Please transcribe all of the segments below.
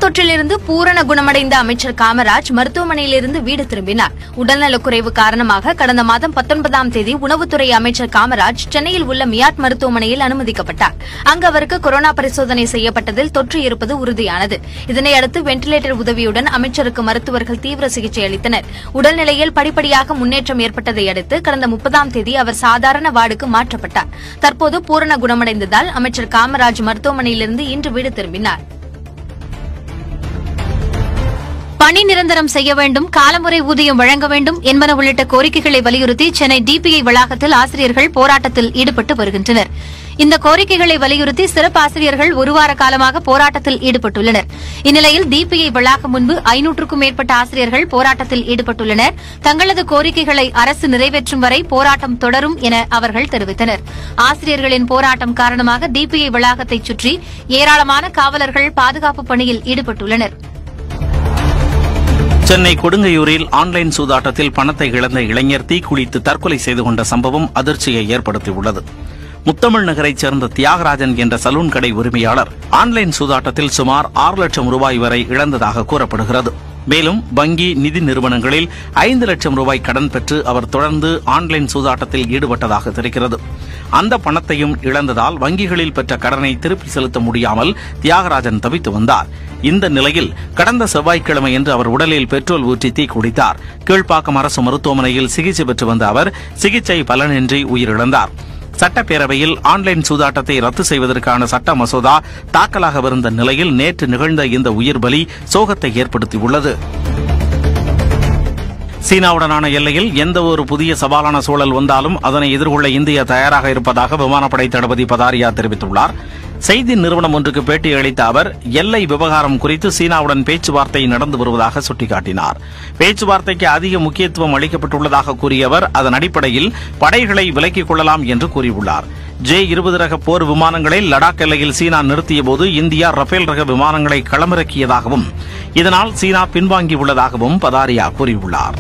தொற்றிலிருந்து பூரண குணமடைந்த அமைச்சர் காமராஜ் மருத்துவமனையிலிருந்து வீடு திரும்பினார் உடல்நலக்குறைவு காரணமாக கடந்த மாதம் பத்தொன்பதாம் தேதி உணவுத்துறை அமைச்சர் காமராஜ் சென்னையில் உள்ள மியாட் மருத்துவமனையில் அனுமதிக்கப்பட்டார் அங்கு அவருக்கு கொரோனா பரிசோதனை செய்யப்பட்டதில் தொற்று இருப்பது உறுதியானது இதனையடுத்து வெண்டிலேட்டர் உதவியுடன் அமைச்சருக்கு மருத்துவர்கள் தீவிர சிகிச்சை அளித்தனர் உடல்நிலையில் படிப்படியாக முன்னேற்றம் ஏற்பட்டதை அடுத்து கடந்த முப்பதாம் தேதி அவர் சாதாரண வார்டுக்கு மாற்றப்பட்டார் தற்போது பூரண குணமடைந்ததால் அமைச்சர் காமராஜ் மருத்துவமனையிலிருந்து இன்று வீடு திரும்பினார் பணி நிரந்தரம் செய்ய வேண்டும் காலமுறை ஊதியம் வழங்க வேண்டும் என்பன உள்ளிட்ட கோரிக்கைகளை வலியுறுத்தி சென்னை டிபிஐ வளாகத்தில் ஆசிரியர்கள் போராட்டத்தில் ஈடுபட்டு வருகின்றனர் இந்த கோரிக்கைகளை வலியுறுத்தி சிறப்பு ஆசிரியர்கள் ஒருவார காலமாக போராட்டத்தில் ஈடுபட்டுள்ளனர் இந்நிலையில் டிபிஐ வளாகம் முன்பு ஐநூற்றுக்கும் மேற்பட்ட ஆசிரியர்கள் போராட்டத்தில் ஈடுபட்டுள்ளனர் தங்களது கோரிக்கைகளை அரசு நிறைவேற்றும் வரை போராட்டம் தொடரும் என அவர்கள் தெரிவித்தனர் ஆசிரியர்களின் போராட்டம் காரணமாக டிபிஐ வளாகத்தைச் சுற்றி ஏராளமான காவலர்கள் பாதுகாப்பு பணியில் ஈடுபட்டுள்ளனர் சென்னை கொடுங்கையூரில் ஆன்லைன் சூதாட்டத்தில் பணத்தை இழந்த இளைஞர் தீக்குளித்து தற்கொலை செய்து கொண்ட சம்பவம் அதிர்ச்சியை ஏற்படுத்தியுள்ளது முத்தமிழ் நகரைச் சேர்ந்த தியாகராஜன் என்ற சலூன் கடை உரிமையாளர் ஆன்லைன் சூதாட்டத்தில் சுமார் ஆறு லட்சம் ரூபாய் வரை இழந்ததாக கூறப்படுகிறது மேலும் வங்கி நிதி நிறுவனங்களில் ஐந்து லட்சம் ரூபாய் கடன் பெற்று அவர் தொடர்ந்து ஆன்லைன் சூதாட்டத்தில் ஈடுபட்டதாக தெரிகிறது அந்த பணத்தையும் இழந்ததால் வங்கிகளில் பெற்ற கடனை திருப்பி செலுத்த முடியாமல் தியாகராஜன் தவித்து வந்தார் இந்த நிலையில் கடந்த செவ்வாய்க்கிழமையன்று அவர் உடலில் பெட்ரோல் ஊற்றி தீ குடித்தார் கீழ்ப்பாக்கம் அரசு மருத்துவமனையில் சிகிச்சை பெற்று வந்த அவர் சிகிச்சை பலனின்றி உயிரிழந்தார் சட்டப்பேரவையில் ஆன்லைன் சூதாட்டத்தை ரத்து செய்வதற்கான சட்ட மசோதா தாக்கலாகவிருந்த நிலையில் நேற்று நிகழ்ந்த இந்த உயிர் பலி சோகத்தை ஏற்படுத்தியுள்ளது சீனாவுடனான எல்லையில் எந்த ஒரு புதிய சவாலான சூழல் வந்தாலும் அதனை எதிர்கொள்ள இந்தியா தயாராக இருப்பதாக விமானப்படை தளபதி பதாரியா தெரிவித்துள்ளார் செய்தி நிறுவனம் ஒன்றுக்கு பேட்டியளித்த அவர் எல்லை விவகாரம் குறித்து சீனாவுடன் பேச்சுவார்த்தை நடந்து வருவதாக சுட்டிக்காட்டினார் பேச்சுவார்த்தைக்கு அதிக முக்கியத்துவம் அளிக்கப்பட்டுள்ளதாக கூறிய அவர் அதன் அடிப்படையில் படைகளை விலக்கிக் கொள்ளலாம் என்று கூறியுள்ளார் ஜே இருபது ரக போர் விமானங்களை லடாக் எல்லையில் சீனா நிறுத்தியபோது இந்தியா ரஃபேல் ரக விமானங்களை களமிறக்கியதாகவும் இதனால் சீனா பின்வாங்கியுள்ளதாகவும் பதாரியா கூறியுள்ளார்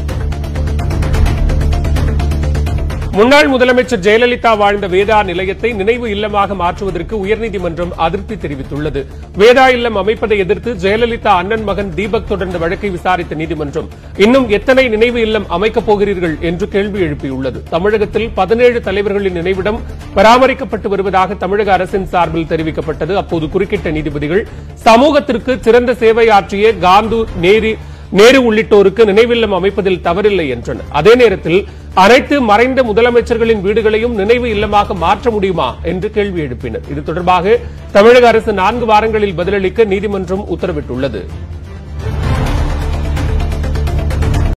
முன்னாள் முதலமைச்சர் ஜெயலலிதா வாழ்ந்த வேதா நிலையத்தை நினைவு இல்லமாக மாற்றுவதற்கு உயர்நீதிமன்றம் அதிருப்தி தெரிவித்துள்ளது வேதா இல்லம் அமைப்பதை எதிர்த்து ஜெயலலிதா அண்ணன் மகன் தீபக் தொடர்ந்த வழக்கை விசாரித்த நீதிமன்றம் இன்னும் எத்தனை நினைவு இல்லம் அமைக்கப் போகிறீர்கள் என்று கேள்வி எழுப்பியுள்ளது தமிழகத்தில் பதினேழு தலைவர்களின் நினைவிடம் பராமரிக்கப்பட்டு வருவதாக தமிழக அரசின் சார்பில் தெரிவிக்கப்பட்டது அப்போது குறுக்கிட்ட நீதிபதிகள் சமூகத்திற்கு சிறந்த சேவை ஆற்றிய காந்து நேரு நேரு உள்ளிட்டோருக்கு நினைவில்லம் அமைப்பதில் தவறில்லை என்றனர் அதே நேரத்தில் அனைத்து மறைந்த முதலமைச்சர்களின் வீடுகளையும் நினைவு இல்லமாக மாற்ற முடியுமா என்று கேள்வி எழுப்பினர் இது தொடர்பாக தமிழக அரசு நான்கு வாரங்களில் பதிலளிக்க நீதிமன்றம் உத்தரவிட்டுள்ளது